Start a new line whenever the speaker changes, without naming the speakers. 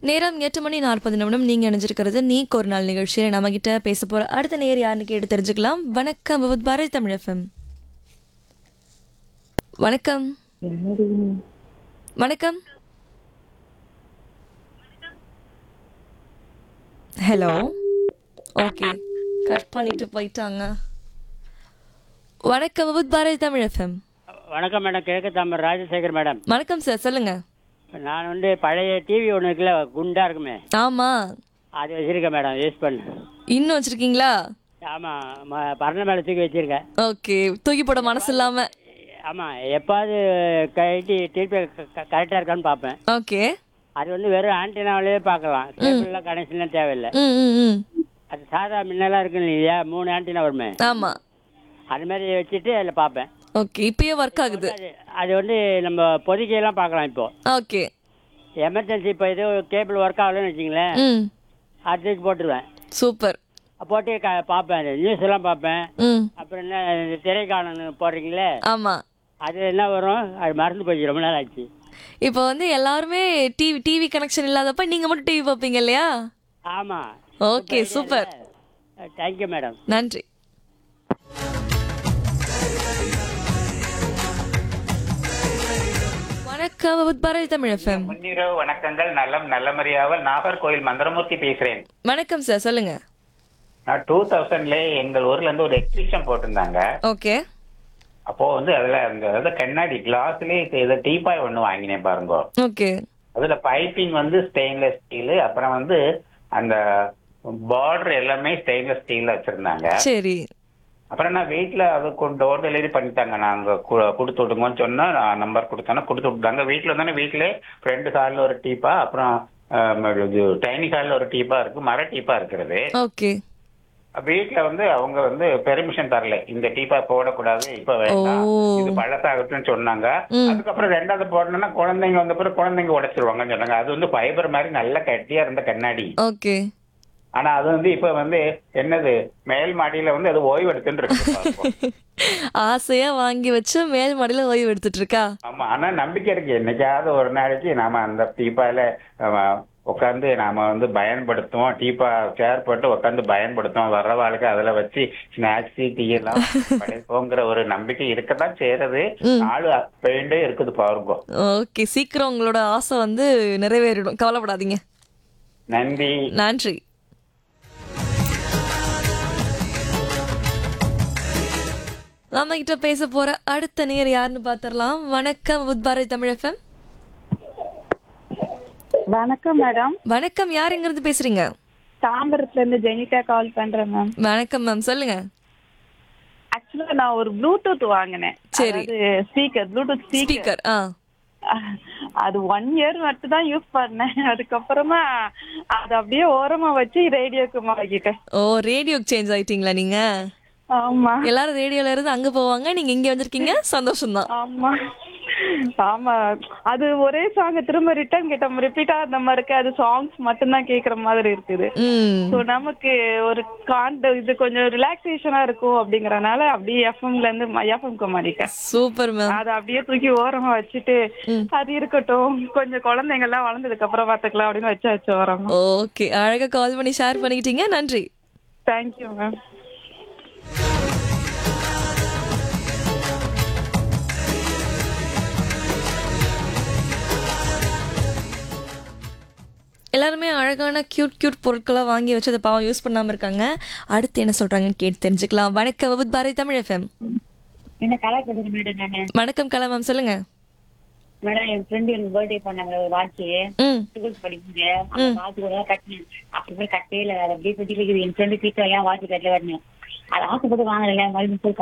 நேரம் எட்டு மணி நாற்பது நிமிடம் நீங்க இணைஞ்சிருக்கிறது நீக்கு ஒரு நாள் நிகழ்ச்சியில் நம்ம கிட்ட பேச போற அடுத்த நேர் யாருன்னு கேட்டு தெரிஞ்சுக்கலாம் வணக்கம் வித் பாரதி தமிழ் எஃப்எம் வணக்கம் வணக்கம் ஹலோ ஓகே கட் பண்ணிட்டு போயிட்டாங்க வணக்கம் வித் பாரதி தமிழ் எஃப்எம்
வணக்கம் மேடம் கிழக்கு தாமர் ராஜசேகர் மேடம்
வணக்கம் சார் சொல்லுங்க
நான் வந்து பழைய டிவி ஒன்று இருக்குல்ல குண்டா இருக்குமே
ஆமா
அது வச்சிருக்கேன் மேடம் யூஸ் பண்ணு
இன்னும் வச்சிருக்கீங்களா
ஆமாம் பரண மேலே தூக்கி வச்சிருக்கேன்
ஓகே தூக்கி போட மனசு இல்லாம
ஆமாம் எப்பாவது கட்டி திருப்பி கரெக்டாக இருக்கான்னு பார்ப்பேன்
ஓகே
அது வந்து வெறும் ஆன்டினாவிலே பார்க்கலாம் கேபிள்லாம் கனெக்ஷன்லாம் தேவையில்லை
ம் ம் ம்
அது சாதா முன்னெல்லாம் இருக்கு இல்லையா மூணு ஆன்டினா வருமே
ஆமா
அது மாதிரி வச்சுட்டு அதில் பார்ப்பேன்
ஓகே இப்பயே ஒர்க் ஆகுது
அது அது வந்து நம்ம பொதுக்கையெல்லாம் பார்க்கலாம் இப்போ
ஓகே
எமர்ஜென்சி இப்போ ஏதோ கேபிள் ஒர்க் ஆகலன்னு வச்சிங்களேன்
ம்
அது தூக்கி போட்டுருவேன்
சூப்பர்
போட்டு க பார்ப்பேன் அது நியூஸ் எல்லாம் பார்ப்பேன்
ம்
அப்புறம் என்ன இந்த திரைக்காணல் போடுறீங்களே
ஆமா
அது என்ன வரும் அது மறந்து போச்சு ரொம்ப நாள் ஆச்சு
இப்போ வந்து எல்லாருமே டிவி டிவி கனெக்ஷன் இல்லாதப்ப நீங்க மட்டும் டிவி பார்ப்பீங்க இல்லையா
ஆமாம்
ஓகே சூப்பர்
தேங்க்யூ மேடம்
நன்றி வணக்கம் வித் பாரதி தமிழ் எஃப்எம்
முன்னிரவு வணக்கங்கள் நலம் நல்லமரியாவல் நாகர்கோயில் மந்திரமூர்த்தி பேசுறேன்
வணக்கம் சார் சொல்லுங்க
நான் டூ தௌசண்ட்ல எங்கள் ஊர்ல இருந்து ஒரு எக்ஸிபிஷன் போட்டிருந்தாங்க
ஓகே
அப்போ வந்து அதுல அந்த அதாவது கண்ணாடி கிளாஸ்லயே இது டீபாய் ஒண்ணு வாங்கினேன் பாருங்க
ஓகே
அதுல பைப்பிங் வந்து ஸ்டெயின்லெஸ் ஸ்டீல் அப்புறம் வந்து அந்த பார்டர் எல்லாமே ஸ்டெயின்லெஸ் ஸ்டீல்ல வச்சிருந்தாங்க
சரி
அப்புறம் நான் வீட்ல அது டோர் டெலிவரி பண்ணிட்டாங்க நாங்க கு- கொடுத்து விடுங்கன்னு சொன்னா நான் நம்பர் கொடுத்தோன்னா கொடுத்து விட்டாங்க வீட்டுல தானே வீட்ல ஃப்ரெண்டு ஹால்ல ஒரு டீப்பா அப்புறம் டைனி ஹால்ல ஒரு டீப்பா இருக்கு மர டீப்பா இருக்கிறது
ஓகே
வீட்ல வந்து அவங்க வந்து பெர்மிஷன் தரல இந்த டீப்பா போடக்கூடாது இப்ப வேண்டாம்
ஓ.
இது பழசாகட்டும்னு சொன்னாங்க அதுக்கப்புறம் ரெண்டாவது போடணும்னா குழந்தைங்க வந்த பிறகு குழந்தைங்க உடைச்சிருவாங்கன்னு சொன்னாங்க அது வந்து ஃபைபர் மாதிரி நல்ல கட்டியா இருந்த கண்ணாடி
ஓகே
ஆனா அது வந்து இப்ப வந்து என்னது மேல் மாடியில வந்து அது ஓய்வு எடுத்துட்டு இருக்கு பாருங்க.
ஆசையா வாங்கி வச்சு மேல் மாடியில ஓய்வு எடுத்துட்டு இருக்கா
ஆமா ஆனா நம்பிக்கை இருக்கு என்னைக்காவது ஒரு நாளைக்கு நாம அந்த டீப்பால உட்காந்து நாம வந்து பயன்படுத்துவோம் டீப்பா சேர் போட்டு உட்காந்து பயன்படுத்துவோம் வர்றவாளுக்கு அதுல வச்சு ஸ்நாக்ஸ் டீ எல்லாம் படைப்போங்கிற ஒரு நம்பிக்கை இருக்கத்தான் செய்யறது நாலு பெயிண்டே இருக்குது பாருங்க
ஓகே சீக்கிரம் உங்களோட ஆசை வந்து நிறைவேறிடும் கவலைப்படாதீங்க
நன்றி
நன்றி நம்ம கிட்ட பேச போற அடுத்த நேர் யாருன்னு பாத்திரலாம் வணக்கம் வித் பாரதி தமிழ் எஃப்எம்
வணக்கம் மேடம்
வணக்கம் யார் எங்க இருந்து பேசுறீங்க
தாம்பரத்துல இருந்து ஜெனிதா கால் பண்றேன் மேம்
வணக்கம் மேம் சொல்லுங்க
ஆக்சுவலா நான் ஒரு ப்ளூடூத் வாங்கினேன்
சரி.
ஸ்பீக்கர் ப்ளூடூத் ஸ்பீக்கர்
ஸ்பீக்கர் ஆ
அது ஒன் இயர் மட்டும் தான் யூஸ் பண்ணேன் அதுக்கப்புறமா அது அப்படியே ஓரமா வச்சு ரேடியோக்கு மாறிக்கிட்டேன்
ஓ ரேடியோக்கு சேஞ்ச் ஆயிட்டீங்களா நீங்க
ஆமா
எல்லாரும் ரேடியோல இருந்து அங்க போவாங்க நீங்க இங்க வந்திருக்கீங்க சந்தோஷம் தான்
ஆமா ஆமா அது ஒரே சாங் திரும்ப ரிட்டர்ன் கேட்ட ரிப்பீட்டா அந்த மாதிரி இருக்கு அது சாங்ஸ் மட்டும்தான் கேக்குற மாதிரி இருக்குது
ம்
ஸோ நமக்கு ஒரு காண்ட இது கொஞ்சம் ரிலாக்ஸேஷனா இருக்கும் அப்படிங்கறனால அப்படியே எஃப்எம்ல இருந்து எஃப்எம்க்கு மாறிட்டேன்
சூப்பர் மேம்
அதை அப்படியே தூக்கி ஓரமா வச்சுட்டு அது இருக்கட்டும் கொஞ்சம் குழந்தைங்க எல்லாம் வளர்ந்ததுக்கு அப்புறம் பாத்துக்கலாம் அப்படின்னு வச்சு வச்சு ஓரமா
ஓகே அழகா கால் பண்ணி ஷேர் பண்ணிக்கிட்டீங்க நன்றி
தேங்க்யூ மேம்
எல்லாருமே அழகான கியூட் கியூட் பொருட்களை வாங்கி வச்சு அதை பாவம் யூஸ் பண்ணாம இருக்காங்க அடுத்து என்ன சொல்றாங்கன்னு கேட்டு தெரிஞ்சுக்கலாம் வணக்கம் வித் பாரதி தமிழ் எஃப்எம்
என்ன கலர் பேசுறேன் மேடம் நானு
வணக்கம் கலா மேம் சொல்லுங்க
மேடம் என் ஃப்ரெண்டு எனக்கு பர்த்டே பண்ணாங்க ஒரு வாட்ச்
ம்
ஸ்கூல் படிக்குங்க அந்த வாட்ச் கூட கட்டினேன் அப்புறமே கட்டே இல்லை அது அப்படியே சுத்தி இருக்குது என் ஃப்ரெண்டு சீக்கிரம் ஏன் வாட்ச் கட்டல வரணும் அது ஆசைப்பட்டு வாங்கல மறுபடியும் போய்